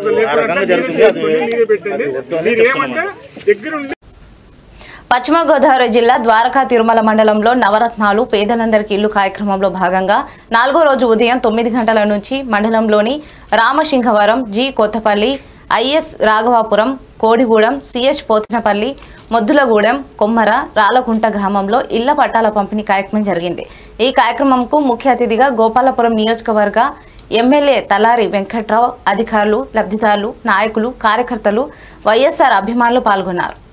అసలు ఆ రకంగా లేకపోతే జరుగుతుంది మీరే అది చేసుకోండి, మీరే పెట్టండి అది వద్దు అని మీరు ఏమంటే దగ్గరుండి పశ్చిమ గోదావరి జిల్లా ద్వారకా తిరుమల మండలంలో నవరత్నాలు పేదలందరికీ ఇల్లు కార్యక్రమంలో భాగంగా నాలుగో రోజు ఉదయం తొమ్మిది గంటల నుంచి మండలంలోని Ramasimhavaram G Kothapalli IS Raghavapuram Kodigudem CH Pothinapalli Moddulagudem Kommara Ralakunta గ్రామంలో ఇళ్ల పట్టాల పంపిణీ కార్యక్రమం జరిగింది ఈ కార్యక్రమంకు ముఖ్య అతిథిగా గోపాలపురం నియోజకవర్గ ఎమ్మెల్యే తలారి వెంకట్రావు అధికారులు లబ్ధిదారులు నాయకులు కార్యకర్తలు వైఎస్ఆర్ అభిమానులు పాల్గొన్నారు